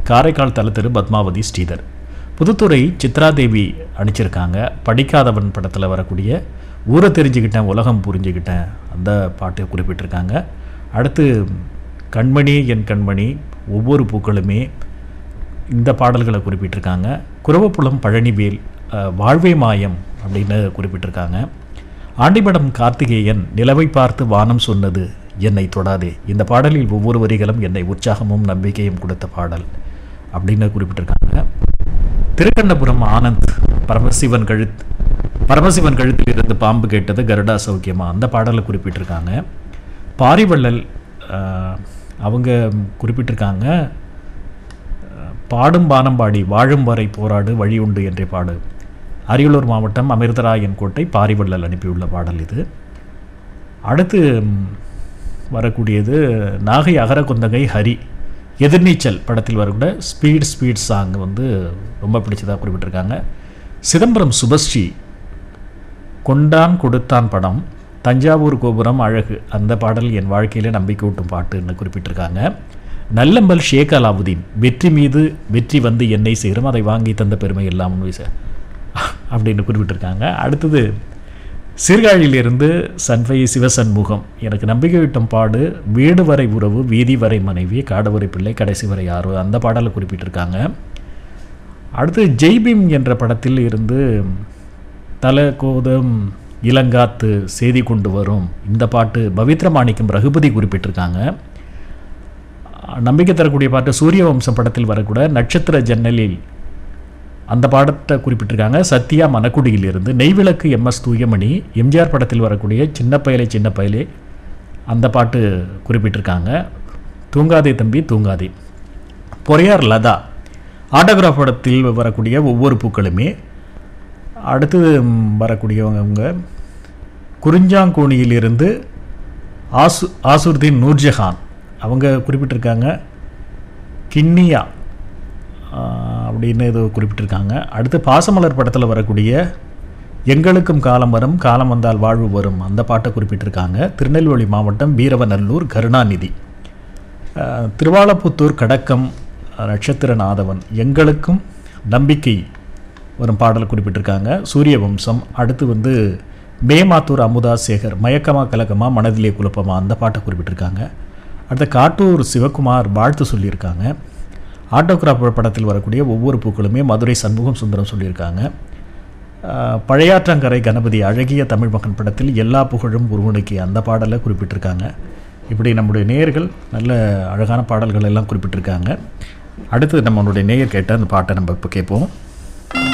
காரைக்கால் தலத்திரு பத்மாவதி ஸ்ரீதர் புதுத்துறை சித்ராதேவி அடிச்சிருக்காங்க படிக்காதவன் படத்தில் வரக்கூடிய ஊரை தெரிஞ்சுக்கிட்டேன் உலகம் புரிஞ்சுக்கிட்டேன் அந்த பாட்டை குறிப்பிட்டிருக்காங்க அடுத்து கண்மணி என் கண்மணி ஒவ்வொரு பூக்களுமே இந்த பாடல்களை குறிப்பிட்டிருக்காங்க குரவப்புலம் பழனிவேல் அஹ், வாழ்வே மாயம் அப்படின்னு குறிப்பிட்டிருக்காங்க ஆண்டிமடம் கார்த்திகேயன் நிலவை பார்த்து வானம் சொன்னது என்னை தொடாதே இந்த பாடலில் ஒவ்வொரு வரிகளும் என்னை உற்சாகமும் நம்பிக்கையும் கொடுத்த பாடல் அப்படின்னு குறிப்பிட்டிருக்காங்க திருக்கண்ணபுரம் ஆனந்த் பரமசிவன் கழுத் பரமசிவன் கழுத்தில் இருந்து பாம்பு கேட்டது கருடா சௌக்கியமா அந்த பாடலை குறிப்பிட்டிருக்காங்க பாரிவள்ளல் அஹ், அவங்க குறிப்பிட்டிருக்காங்க பாடும் பானம்பாடி வாழும் வரை போராடு வழி உண்டு என்றே பாடு அரியலூர் மாவட்டம் அமிர்தராயன் கோட்டை பாரிவள்ளல் அனுப்பியுள்ள பாடல் இது அடுத்து ம், வரக்கூடியது நாகை அகர குந்தகை ஹரி எதிர்நீச்சல் படத்தில் வரக்கூட ஸ்பீட் ஸ்பீட் சாங் வந்து ரொம்ப பிடிச்சதாக குறிப்பிட்டிருக்காங்க சிதம்பரம் சுபஸ்ரீ கொண்டான் கொடுத்தான் படம் தஞ்சாவூர் கோபுரம் அழகு அந்த பாடல் என் வாழ்க்கையில நம்பிக்கை ஊட்டும் பாட்டுன்னு குறிப்பிட்டிருக்காங்க நல்லம்பல் ஷேக் அலாவுதீன் வெற்றி மீது வெற்றி வந்து என்னை சேரும் அதை வாங்கி தந்த பெருமை எல்லாம் உண்மை சார் அப்படின்னு குறிப்பிட்டிருக்காங்க அடுத்தது சீர்காழியிலிருந்து சன்வை சிவசண்முகம் எனக்கு நம்பிக்கை விட்டம் பாடு வீடு வரை உறவு வீதி வரை மனைவி காடு வரை பிள்ளை கடைசி வரை யாரோ அந்த பாடலை குறிப்பிட்டிருக்காங்க அடுத்து ஜெய்பீம் என்ற படத்தில் இருந்து தல கோதம் இளங்காத்து செய்தி கொண்டு வரும் இந்த பாட்டு பவித்ர மாணிக்கம் ரகுபதி குறிப்பிட்டிருக்காங்க நம்பிக்கை தரக்கூடிய பாட்டு சூரிய வம்சம் படத்தில் வரக்கூட நட்சத்திர ஜன்னலில் அந்த பாடத்தை குறிப்பிட்டிருக்காங்க சத்யா மணக்குடியிலிருந்து நெய்விளக்கு எம்எஸ் தூயமணி எம்ஜிஆர் படத்தில் வரக்கூடிய சின்ன பயலே சின்ன பயலே அந்த பாட்டு குறிப்பிட்டிருக்காங்க தூங்காதே தம்பி தூங்காதே பொறையார் லதா ஆட்டோகிராஃப் படத்தில் வரக்கூடிய ஒவ்வொரு பூக்களுமே அடுத்து ம், வரக்கூடியவங்க குறிஞ்சாங்கோணியிலிருந்து ஆசு ஆசுர்தீன் நூர்ஜஹான் அவங்க குறிப்பிட்டிருக்காங்க கிண்ணியா ஆஹ், அப்படின்னு ஏதோ குறிப்பிட்டிருக்காங்க அடுத்து பாசமலர் படத்தில் வரக்கூடிய எங்களுக்கும் காலம் வரும் காலம் வந்தால் வாழ்வு வரும் அந்த பாட்டை குறிப்பிட்டிருக்காங்க திருநெல்வேலி மாவட்டம் வீரவநல்லூர் கருணாநிதி ஆஹ், திருவாலப்புத்தூர் கடக்கம் நட்சத்திரநாதவன் எங்களுக்கும் நம்பிக்கை வரும் பாடல் குறிப்பிட்டிருக்காங்க சூரிய வம்சம் அடுத்து வந்து மேமாத்தூர் அமுதா சேகர் மயக்கமா கலக்கமா மனதிலே குழப்பமா அந்த பாட்டை குறிப்பிட்டிருக்காங்க அடுத்து காட்டூர் சிவகுமார் வாழ்த்து சொல்லியிருக்காங்க ஆட்டோகிராஃப் படத்தில் வரக்கூடிய ஒவ்வொரு பூக்களுமே மதுரை சண்முகம் சுந்தரம் சொல்லியிருக்காங்க ஆஹ், பழையாற்றங்கரை கணபதி அழகிய தமிழ் மகன் படத்தில் எல்லா புகழும் ஒருவனுக்கு அந்த பாடலை குறிப்பிட்டிருக்காங்க இப்படி நம்முடைய நேயர்கள் நல்ல அழகான பாடல்கள் எல்லாம் குறிப்பிட்டிருக்காங்க அடுத்து நம்மளுடைய நேயர் கேட்ட அந்த பாட்டை நம்ம இப்போ கேட்போம்